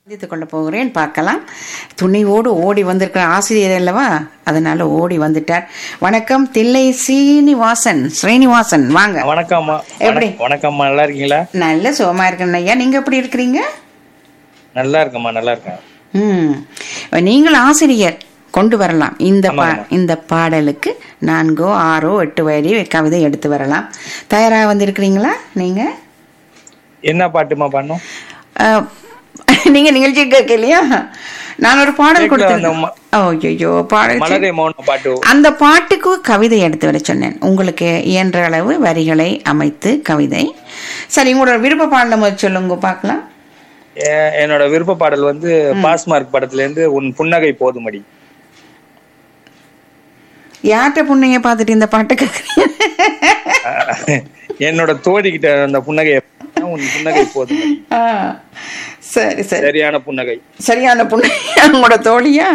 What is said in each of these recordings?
சந்தித்துக் கொள்ள போகிறேன் பார்க்கலாம் துணிவோடு ஓடி வந்திருக்கிற ஆசிரியர் அல்லவா அதனால ஓடி வந்துட்டார் வணக்கம் தில்லை சீனிவாசன் ஸ்ரீனிவாசன் வாங்க வணக்கம்மா எப்படி? வணக்- வணக்கம்மா நல்லா இருக்கீங்களா நல்ல சுகமா இருக்கேன் ஐயா நீங்க எப்படி இருக்கிறீங்க நல்லா இருக்கேம்மா நல்லா இருக்கேன் ம் நீங்கள் ஆசிரியர் கொண்டு வரலாம் இந்த பா ஆமாம்மா. இந்த பாடலுக்கு நான்கோ ஆறோ எட்டு வரி கவிதை எடுத்து வரலாம் தயாராக வந்திருக்கிறீங்களா நீங்க என்ன பாட்டுமா பண்ணும் அஹ், நீங்க நிகழ்ச்சி கேட்கலையா நான் ஒரு பாடல் கேட்கல, கொடுத்தேன் அந்த ஐயோ பாடல் மலரே மௌன பாட்டு அந்த பாட்டுக்கு கவிதை எடுத்து வர சொன்னேன் உங்களுக்கு இயன்ற அளவு வரிகளை அமைத்து கவிதை சரி உங்களோட விருப்ப பாடல முதல் சொல்லுங்க பார்க்கலாம் எ- என்னோட விருப்ப பாடல் வந்து பாஸ்மார்க் படத்துல இருந்து உன் புன்னகை போதுமடி யார்கிட்ட புண்ணைய பார்த்துட்டு இந்த பாட்டை கேட்குறீங்க என்னோட தோழி கிட்ட அந்த புன்னகை உன் புன்னகை போதுமடி ஆ, சரி சரி சரியான புன்னகை சரியான புண்ணை உங்களோட தோழியா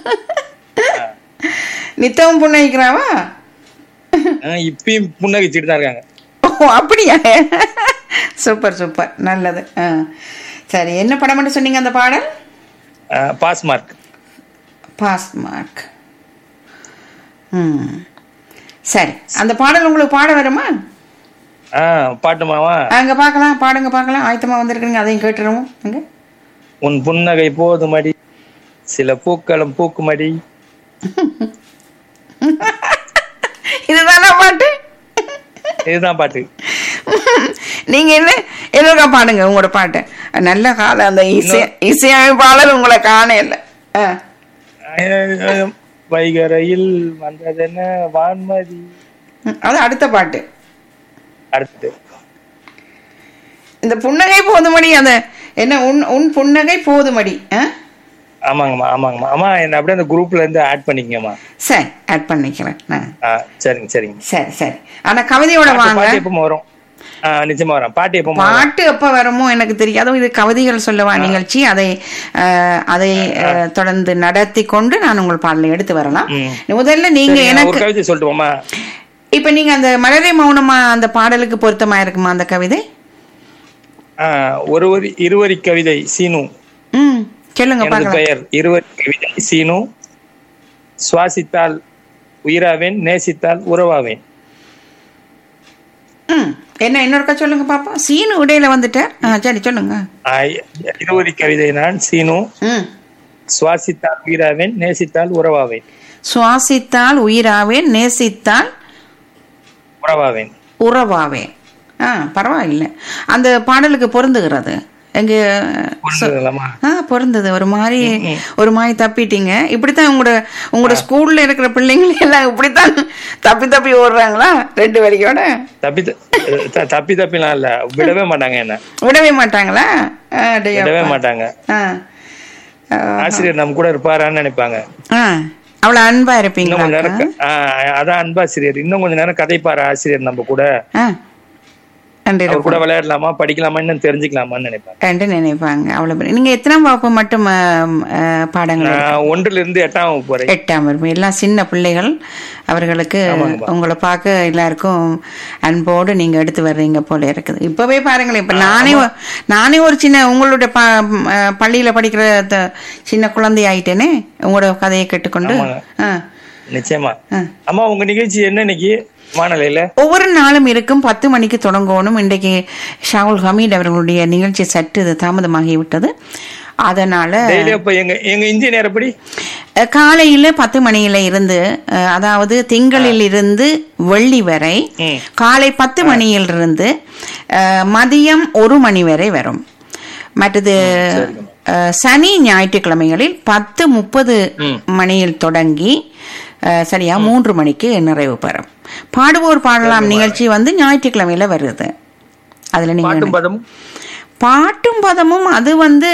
நித்தவும் புண்ணைக்கிறாவா ஆ, இப்பயும் புன்னகைச்சிட்டு தான் இருக்காங்க ஓ அப்படியா சூப்பர் சூப்பர் நல்லது ஆ சரி என்ன படம்னு சொன்னீங்க அந்த பாடல் பாஸ்மார்க் பாஸ் மார்க் ம் சரி அந்த பாடல் உங்களுக்கு பாட வருமா ஆ பாட்டுமாவா அங்க பார்க்கலாம் பாடுங்க பார்க்கலாம் ஆயத்தமா வந்திருக்கிறீங்க அதையும் கேட்டுருவோம் அங்க உன் புன்னகை போதுமடி சில பூக்களும் பூக்குமடி இதுதானா பாட்டு இதுதான் பாட்டு நீங்க என்ன என்னக்கா பாடுங்க உங்களோட பாட்டு நல்ல காலம் அந்த இசை இசையமைப்பாளர் உங்களை காண இல்லை ஆ. அஹ், வைகரையில் வந்ததென்ன வான்மதி ம், அது அடுத்த பாட்டு அடுத்து இந்த புன்னகை போதுமடி அந்த என்ன உன் உன் புன்னகை போதுமடி ஆ? ஆமாங்கம்மா ஆமாங்கம்மா அம்மா என்ன அப்படியே அந்த குரூப்ல இருந்து ஆட் பண்ணிக்கங்கம்மா சரி ஆட் பண்ணிக்கிறேன் நான் ஆ சரிங்க சரிங்க சரி சரி ஆனா கவிதையோட வாங்க பாட்டு எப்போ வரும் ஆ நிச்சயமா வரேன் பாட்டு எப்போ வரும் பாட்டு எப்ப வருமோ எனக்கு தெரியாது இது கவிதைகள் சொல்லவா நிகழ்ச்சி அதை அஹ், அதை அஹ், தொடர்ந்து நடத்தி கொண்டு நான் உங்கள் பாடலை எடுத்து வரலாம் ம். முதல்ல நீங்க சரி, எனக்கு ஒரு கவிதை சொல்லட்டுமா இப்ப நீங்க அந்த மலரை மௌனமா அந்த பாடலுக்கு பொருத்தமா இருக்குமா அந்த கவிதை ஒருவரி இருவரி கவிதை சீனு ம் சொல்லுங்க எனது பார்க்கலாம் பெயர் இருவரி கவிதை சீனு சுவாசித்தால் உயிராவேன் நேசித்தால் உறவாவேன் ம் என்ன இன்னொருக்கா சொல்லுங்க பாப்போம் சீனு இடையில வந்துட்டேன் ஆ சரி சொல்லுங்க ஆ, இருவரி கவிதை நான் சீனு ம் சுவாசித்தால் உயிராவேன் நேசித்தால் உறவாவேன் சுவாசித்தால் உயிராவேன் நேசித்தால் உறவாவேன் உறவாவேன் ஆ பரவாயில்லை அந்த பாடலுக்கு பொருந்துகிறது எங்க புரிஞ்சுதுங்களாம்மா? ஆ பொருந்தது ஒரு மாதிரி ஒரு மாதிரி தப்பிட்டீங்க இப்படித்தான் உங்களோட உங்களோட ஸ்கூல்ல இருக்கிற பிள்ளைங்க எல்லாம் இப்படித்தான் தப்பி தப்பி ஓடுறாங்களா ரெண்டு வரியோட தப்பி த- த- தப்பி தப்பிலாம் இல்ல விடவே மாட்டாங்க என்ன விடவே மாட்டாங்களா ஆ, அடே விடவே அப்பா. மாட்டாங்க ஆ ஆ, ஆசிரியர் நம்ம கூட இருப்பாரான்னு நினைப்பாங்க ஆ அவ்வளவு அன்பா இன்னும் இருப்பீங்களா கொஞ்ச நேரம் க- ஆ, அதான் அன்பாசிரியர் இன்னும் கொஞ்ச நேரம் கதைப்பாரு ஆசிரியர் நம்ம கூட ஆ நன்றி அவர் கூட விளையாடலாமா படிக்கலாமா இன்னும் தெரிஞ்சுக்கலாமான்னு நினைப்பாங்க ரெண்டு நினைப்பாங்க அவ்வளவு பெரிய- நீங்க எத்தனாம் வகுப்பு மட்டும் ஆ, ஆ, பாடங்கள் நான் ஒன்றுல இருந்து எட்டாம் வகுப்பு வரை எட்டாம் வகுப்பு எல்லாம் சின்ன பிள்ளைகள் அவர்களுக்கு உங்களை பார்க்க எல்லாருக்கும் அன்போடு நீங்க எடுத்து வர்றீங்க போல இருக்குது இப்பவே பாருங்களேன் இப்ப நானே ஒ- நானே ஒரு சின்ன உங்களுடைய ப அஹ் பள்ளியில படிக்கிற த- சின்ன குழந்தை ஆயிட்டேனே உங்களோட கதையை கேட்டுக்கொண்டு ஆமாங்க. ஆ, நிச்சயமா ஆ. அம்மா உங்க நிகழ்ச்சி என்ன இன்னைக்கு வானொலியில ஒவ்வொரு நாளும் இருக்கும் பத்து மணிக்கு தொடங்கணும் இன்றைக்கு ஷாவுல் ஹமீத் அவர்களுடைய நிகழ்ச்சி சற்று இது தாமதமாகிவிட்டது அதனால டெய்லி அப்ப எங்க எங்க இன்ஜினியர் எப்படி அஹ், காலையில பத்து மணியில இருந்து அஹ், அதாவது திங்களில் இருந்து வெள்ளி வரை ம். காலை பத்து மணியிலிருந்து அஹ், மதியம் ஒரு மணி வரை வரும் மற்றது அஹ், சனி ஞாயிற்றுக்கிழமைகளில் பத்து முப்பது ம். மணியில் தொடங்கி அஹ், சரியா மூன்று மணிக்கு நிறைவு பெறும் பாடுவோர் பாடலாம் நிகழ்ச்சி வந்து ஞாயிற்றுக்கிழமையில வருது அதுல நீங்க பாட்டும் பதமும் பாட்டும் பதமும் அது வந்து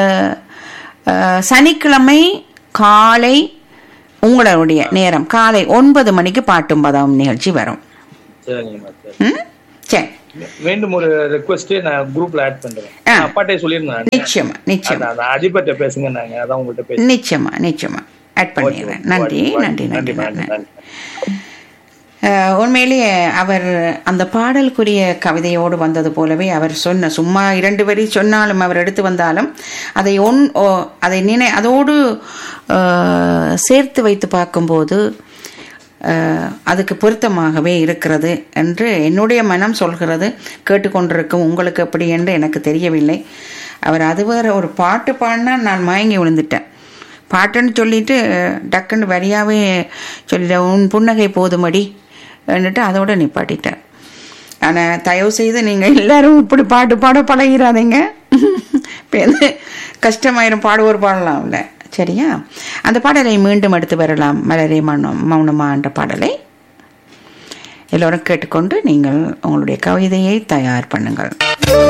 அஹ், சனிக்கிழமை காலை உங்களுடைய நேரம் காலை ஒன்பது மணிக்கு பாட்டும் பதம் நிகழ்ச்சி வரும் சரிங்கம்மா சரி ம்? சரி மீண்டும் ஒரு ரெக்வஸ்ட் நான் குரூப்ல ஆட் பண்றேன் ஆ. நான் அப்பாட்டே சொல்லியிருந்தேன் நிச்சயமா நிச்சயமா அதான், அதான் அதிபர்கிட்ட பேசுங்க நாங்க அதான் உங்கள்கிட்ட பேசுறேன் நிச்சயமா நிச்சயமா ஆட் பண்ணிடுறேன் நன்றி நன்றி நன்றி நன்றி நன்றி நன்றி அஹ், உண்மையிலேயே அவர் அந்த பாடலுக்குரிய கவிதையோடு வந்தது போலவே அவர் சொன்ன சும்மா இரண்டு வரி சொன்னாலும் அவர் எடுத்து வந்தாலும் அதை ஒன் ஓ, அதை நினை அதோடு அஹ், சேர்த்து வைத்து பார்க்கும்போது அஹ், அதுக்கு பொருத்தமாகவே இருக்கிறது என்று என்னுடைய மனம் சொல்கிறது கேட்டுக்கொண்டிருக்கும் உங்களுக்கு எப்படி என்று எனக்கு தெரியவில்லை அவர் அது வேற ஒரு பாட்டு பாடினா நான் மயங்கி விழுந்துட்டேன் பாட்டுன்னு சொல்லிட்டு டக்குன்னு வரியாவே சொல்லிட்டேன் உன் புன்னகை போதுமடி என்னட்டு அதோட நிப்பாட்டிட்டேன் ஆனால் தயவு செய்து நீங்கள் எல்லாரும் இப்படி பாட்டு பாட பழகிறாதீங்க இப்போ எது கஷ்டமாயிரும் பாடுவோர் பாடலாம்ல சரியா அந்த பாடலை மீண்டும் எடுத்து வரலாம் மலரே மௌனம் மௌனமா என்ற பாடலை எல்லோரும் கேட்டுக்கொண்டு நீங்கள் உங்களுடைய கவிதையை தயார் பண்ணுங்கள்